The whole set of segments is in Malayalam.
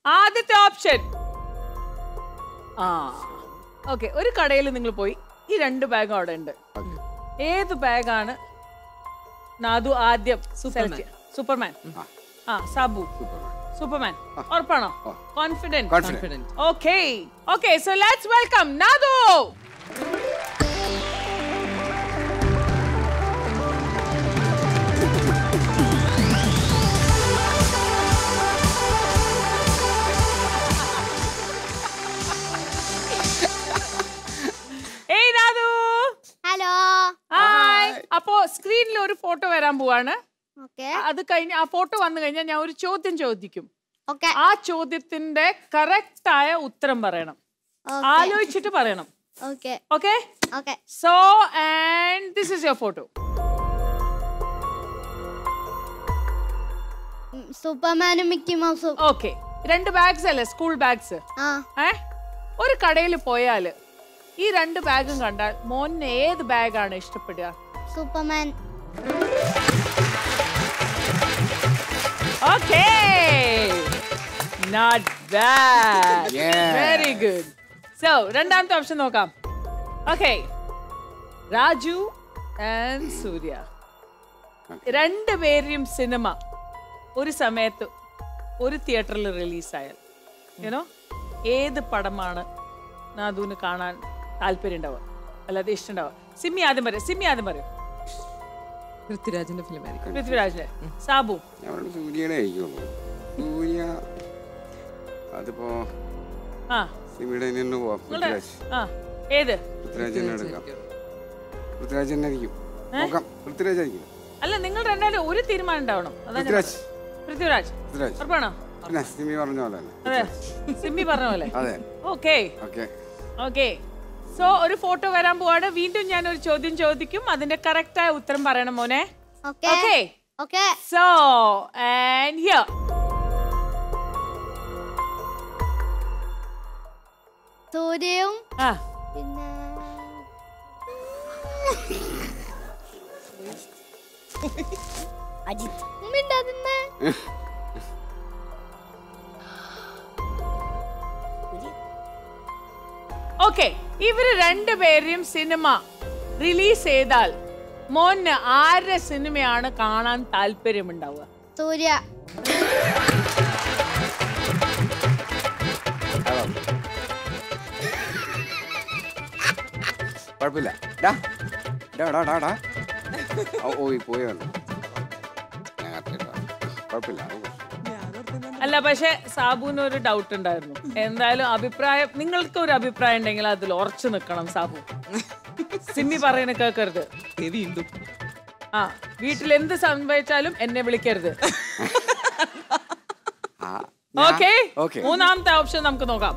ആദ്യത്തെ ഓപ്ഷൻ ആ ഓക്കെ ഒരു കടയിൽ നിങ്ങൾ പോയി ഈ രണ്ട് ബാഗും അവിടെ ഉണ്ട് ഏത് ബാഗാണ് നാദു ആദ്യം സൂപ്പർമാൻ. സൂപ്പർമാൻ ആ സാബു സൂപ്പർമാൻ ഉറപ്പാണോ confident Confident. Okay okay so let's welcome Nadu ഏയ് നാദു ഹലോ ഹായ് അപ്പോ സ്ക്രീനിൽ ഒരു ഫോട്ടോ വരാൻ പോവാണ് ഓക്കെ അത് കഴിഞ്ഞ് ആ ഫോട്ടോ വന്നു കഴിഞ്ഞാൽ ഞാൻ ഒരു ചോദ്യം ചോദിക്കും ഓക്കെ ആ ചോദ്യത്തിന്റെ കറക്റ്റ് ആയ ഉത്തരം പറയണം ആലോചിച്ചിട്ട് പറയണം okay okay okay so and this is your photo സൂപ്പർമാനും മിക്കി മൗസും ഓക്കെ രണ്ട് ബാഗ്സ് അല്ലേ സ്കൂൾ ബാഗ്സ് ആ ഏ ഒരു കടയിൽ പോയാൽ ഈ രണ്ട് ബാഗും കണ്ടാൽ മോന് ഏത് ബാഗാണ് ഇഷ്ടപ്പെടുക superman okay not bad Yeah. Very good so രണ്ടാമത്തെ ഓപ്ഷൻ നോക്കാം ഓക്കെ രാജു ആൻഡ് സൂര്യ രണ്ട് പേരുടെയും സിനിമ ഒരു സമയത്ത് ഒരു തിയേറ്ററിൽ റിലീസായാൽ യുനോ ഏത് പടമാണ് നാദുവിന് കാണാൻ താല്പര്യം ഉണ്ടാവുക അല്ലാതെ ഇഷ്ടം ഉണ്ടാവുക സിമ്മി ആദ്യം പറയും സിമ്മി ആദ്യം പറയും പൃഥ്വിരാജിന്റെ ഫിലിം ആയിരിക്കും പൃഥ്വിരാജിന്റെ സാബു ഞാൻ പറഞ്ഞു സൂര്യയുടെ ആയിരിക്കുള്ളൂ സൂര്യ അതിപ്പോ ആ സിമിയുടെ തന്നെ പോവാം നിങ്ങളുടെ പൃഥ്വിരാജ് ആ ഏത് പൃഥ്വിരാജ് തന്നെ എടുക്കാം പൃഥ്വിരാജ് തന്നെ ആയിരിക്കും നോക്കാം പൃഥ്വിരാജ് ആയിരിക്കും അല്ല നിങ്ങൾ രണ്ടാലും ഒരു തീരുമാനം ഉണ്ടാവണം അതാ ഞാൻ പൃഥ്വിരാജ് പറഞ്ഞത്. പൃഥ്വിരാജ് പൃഥ്വിരാജ് ഉറപ്പാണോ പിന്നെ സിമി പറഞ്ഞ പോലെ തന്നെ അതെ സിമ്മി പറഞ്ഞ പോലെ അതെ ഓക്കെ ഓക്കെ ഓക്കെ സോ ഒരു ഫോട്ടോ വരാൻ പോവാണ് വീണ്ടും ഞാൻ ഒരു ചോദ്യം ചോദിക്കും അതിന്റെ കറക്റ്റ് ആയ ഉത്തരം പറയണം മോനെ okay okay okay so and here സൂര്യയും ആ പിന്നെ അജിത് മിണ്ടാതിരുന്നേ. ഓക്കെ ഇവര് രണ്ടുപേരെയും സിനിമ റിലീസ് ചെയ്താൽ മോന് ആരുടെ സിനിമയാണ് കാണാൻ താല്പര്യമുണ്ടാവുക സൂര്യ കുഴപ്പമില്ല ഡാ ഡാ ഡാ ഡാ ഡാ ഓ ഓ പോയി വന്നു ഞാൻ കറക്റ്റ് കുഴപ്പമില്ല അത് കുഴപ്പമില്ല. അല്ല പക്ഷെ സാബുവിന് ഒരു ഡൗട്ട് ഉണ്ടായിരുന്നു എന്തായാലും അഭിപ്രായം നിങ്ങൾക്ക് ഒരു അഭിപ്രായം ഉണ്ടെങ്കിൽ അതിൽ ഉറച്ചു നിൽക്കണം സാബു സിമ്മി പറയുന്ന കേൾക്കരുത് വീണ്ടും ആ വീട്ടിൽ എന്ത് സംഭവിച്ചാലും എന്നെ വിളിക്കരുത് ആ ഓക്കെ ഓക്കെ മൂന്നാമത്തെ ഓപ്ഷൻ നമുക്ക് നോക്കാം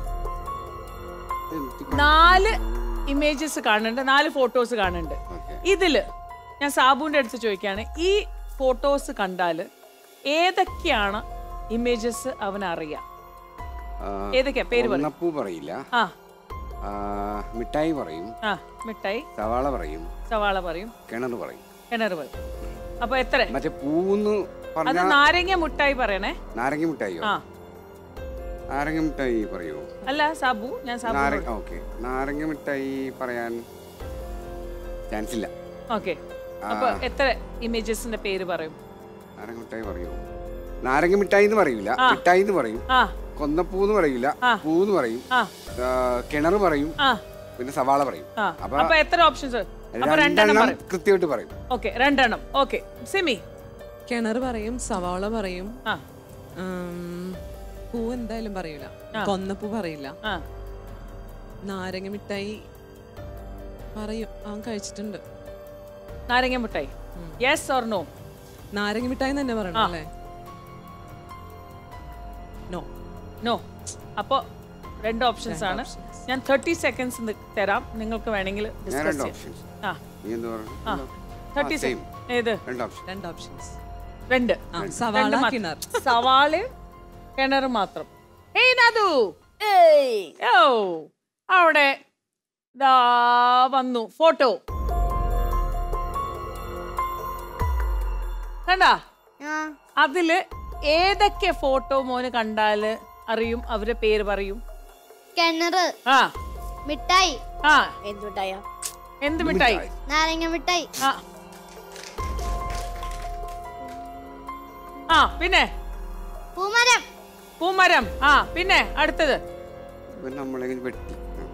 നാല് ഇമേജസ് കാണുന്നുണ്ട് നാല് ഫോട്ടോസ് കാണുന്നുണ്ട് ഓക്കെ ഇതില് ഞാൻ സാബുവിന്റെ അടുത്ത് ചോദിക്കുകയാണ് ഈ ഫോട്ടോസ് കണ്ടാല് ഏതൊക്കെയാണ് ഇമേജസ് അവനറിയാം ഏതൊക്കെയാ പേര് പറ ഒന്നപ്പൂ പറയില്ല ആ ആ, മിഠായി പറയും ആ മിഠായി സവാള പറയും സവാള പറയും കിണർ പറയും കിണർ പറയും അപ്പൊ എത്ര മറ്റേ പൂന്ന് അത് പറഞ്ഞ നാരങ്ങ മുട്ടായി പറയണേ നാരങ്ങ മിഠായിയോ ആ നാരങ്ങ മിഠായി പറയോ അല്ല സാബു ഞാൻ സാബു നാരങ്ങ ഓക്കെ നാരങ്ങ മിഠായി പറയാൻ ചാൻസ് ഇല്ല ഓക്കെ അപ്പൊ എത്ര ഇമേജസിന്റെ പേര് പറയും നാരങ്ങ മിഠായി പറയോ നാരങ്ങ മിഠായി എന്ന് പറയൂല ആ. മിഠായി എന്ന് പറയും ആ കൊന്നപ്പൂന്ന് പറയൂല ആ. പൂന്ന് പറയും ആ ആ, കിണർ പറയും ആ പിന്നെ സവാള പറയും ആ അപ്പൊ അപ്പൊ എത്ര ഓപ്ഷൻസ് അപ്പൊ രണ്ടെണ്ണം രണ്ടെണ്ണം പറയും കൃത്യമായിട്ട് പറയും ഓക്കെ രണ്ടെണ്ണം ഓക്കെ സിമി കിണർ പറയും സവാള പറയും ആ ഉം, പൂ എന്തായാലും പറയൂല ആ. കൊന്നപ്പൂ പറയില്ല ആ നാരങ്ങ മിഠായി പറയും അവൻ കഴിച്ചിട്ടുണ്ട് നാരങ്ങ മുട്ടായി യെസ് ഓർ നോ നാരങ്ങ മിഠായി എന്ന് തന്നെ പറയണം ആ. അല്ലേ നോ നോ അപ്പോ രണ്ട് ഓപ്ഷൻസ് ആണ് ഞാൻ തേർട്ടി സെക്കൻഡ്സ് തരാം നിങ്ങൾക്ക് വേണമെങ്കിൽ ഞാൻ ഡിസ്കസ് രണ്ട് ചെയ്യാം ഓപ്ഷൻസ് ആ നീ എന്ത് ആ പറഞ്ഞു തേർട്ടി same. സെക്കൻഡ് ഏത് രണ്ട് ഓപ്ഷൻ രണ്ട് ഓപ്ഷൻസ് രണ്ട് ആ സവാള രണ്ട് മാത്രം. കിണർ സവാളയും കിണറ് മാത്രം ഏയ് നദു ഓ അവിടെ ദാ വന്നു ഫോട്ടോ കണ്ടാ ആ അതില് ഏതൊക്കെ ഫോട്ടോ മോന് കണ്ടാല് അറിയും അവരുടെ പേര് പറയും കിണറ് ആ മിഠായി ആ എന്തുണ്ടായോ എന്ത് മിഠായി നാരങ്ങ മിഠായി ആ ആ പിന്നെ പൂമരം പൂമരം ആ പിന്നെ അടുത്തത് ഇവൻ നമ്മളെങ്ങനെ വെട്ടി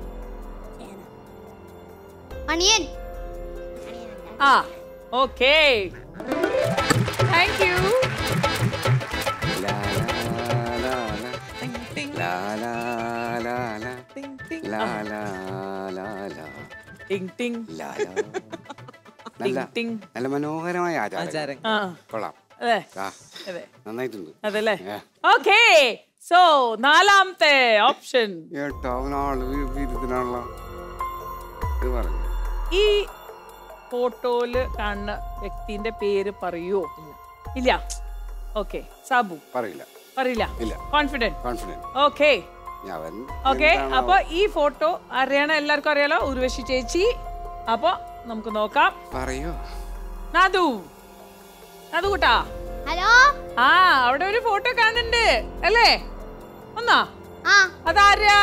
അണിയൻ ആ ഓക്കേ താങ്ക് യു ലാ, ലാ, ലാ, ലാ. ടിങ് ടിങ് ലാ, ലാ, ലാ, ലാ. ടിങ് ടിങ് ലാ, ലാ, ലാ, ലാ. ടിങ് ടിങ് ലാ, ലാ. നല്ല ടിങ് ടിങ് നല്ല മനോഹരമായ ആചാരം ആചാരം ആ കൊള്ളാം അതെ ആ അതെ നന്നായിട്ടുണ്ട് അതല്ലേ ഏ. ഓക്കേ സോ നാലാമത്തെ ഓപ്ഷൻ ഏട്ടോ അവനാള് വിരുദ്ധനാണല്ലോ ഇത് പറഞ്ഞു ഈ ഫോട്ടോയില് കാണുന്ന വ്യക്തിന്റെ പേര് പറയോ ഇല്ല ഓക്കെ സാബു പറയില്ല പറയില്ല ഇല്ല കോൺഫിഡന്റ് കോൺഫിഡൻറ്റ് ഓക്കെ അവൻ ഓക്കെ എന്താണാവോ? അപ്പൊ ഈ ഫോട്ടോ അറിയണ എല്ലാവർക്കും അറിയാലോ ഉർവശി ചേച്ചി അപ്പൊ നമുക്ക് നോക്കാം പറയോ നാദു നാദു കൂട്ടാ ഹലോ ആ അവിടെ ഒരു ഫോട്ടോ കാണുന്നുണ്ട് അല്ലേ ഒന്നാ ആ അതാരാ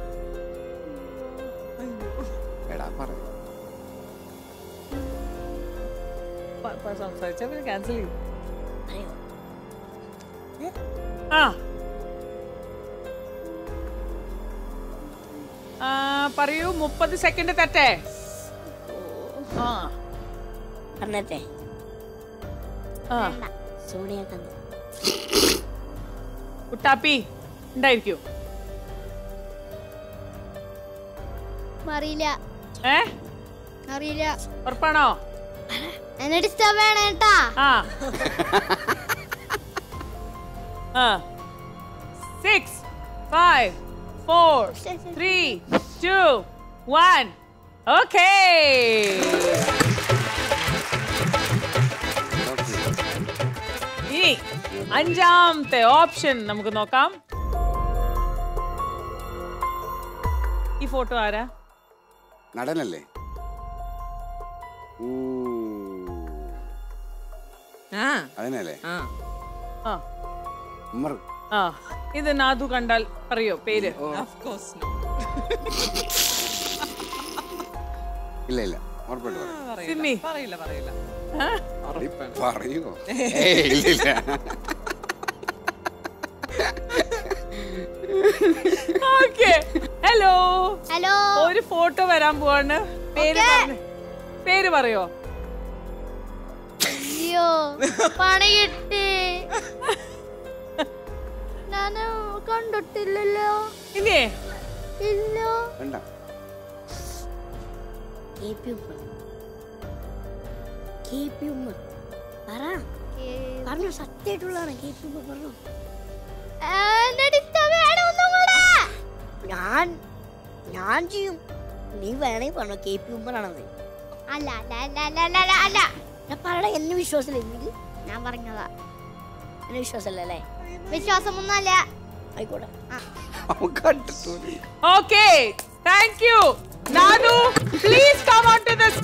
എടാ പറയോ പ- പ- സംസാരിച്ചാ പിന്നെ ക്യാൻസൽ ചെയ്യും അറിയോ ആ ആ, പറയൂ മുപ്പത് സെക്കൻഡ് തെറ്റേ ആ പറഞ്ഞേ ആ സോണിയ ഗാന്ധി കുട്ടാപ്പി ഉണ്ടായിരിക്കൂ അറിയില്ല ഏ അറിയില്ല ഉറപ്പാണോ എന്നെ ഡിസ്റ്റർബ് ചെയ്യണ കേട്ടാ ആ ആ six five four three two one okay ഇനി അഞ്ചാമത്തെ ഓപ്ഷൻ നമുക്ക് നോക്കാം ഈ ഫോട്ടോ ആരാ നടനല്ലേ ഊ, ആ അതിനല്ലേ ആ ആ ഉമ്മർ ആ ഇത് നാദു കണ്ടാൽ പറയോ പേര് ഓഫ് കോഴ്സ് നോ ഇല്ല ഇല്ല ഉറപ്പായിട്ട് പറയും സിമ്മി. പറയില്ല പറയില്ല ആ? പറയോ ഏയ് ഇല്ല ഇല്ല ഓക്കെ ഹലോ ഹലോ ഒരു ഫോട്ടോ വരാൻ പോവാണ് പേര് Okay. പറഞ്ഞ്- പേര് പറയോ അയ്യോ പണി കിട്ടി ഞാൻ കണ്ടിട്ടില്ലല്ലോ ഇല്ലേ ഇല്ല വേണ്ട കെ പി ഉമ്മ കെ പി ഉമ്മ പറ പറഞ്ഞു സത്യമായിട്ടുള്ളതാണ് കെ പി ഉമ്മ പറഞ്ഞു എന്നെ ഡിസ്റ്റർബ് ചെയ്യണ ഒന്നും കൂടെ ഞാൻ ഞാൻ ചെയ്യും നീ വേണമെങ്കിൽ പറഞ്ഞോ കെ പി ഉമ്മറാണത് അല്ല അല്ല അല്ല അല്ല അല്ല അല്ല അല്ല ഞാൻ പറയണ എന്നെ വിശ്വാസമില്ലെങ്കിൽ ഞാൻ പറഞ്ഞതാ എന്നെ വിശ്വാസമല്ല അല്ലേ വിശ്വാസമൊന്നും അല്ല ആയിക്കോട്ടെ അവൻ കണ്ടിട്ടുണ്ട് okay thank you Nadu please come out to the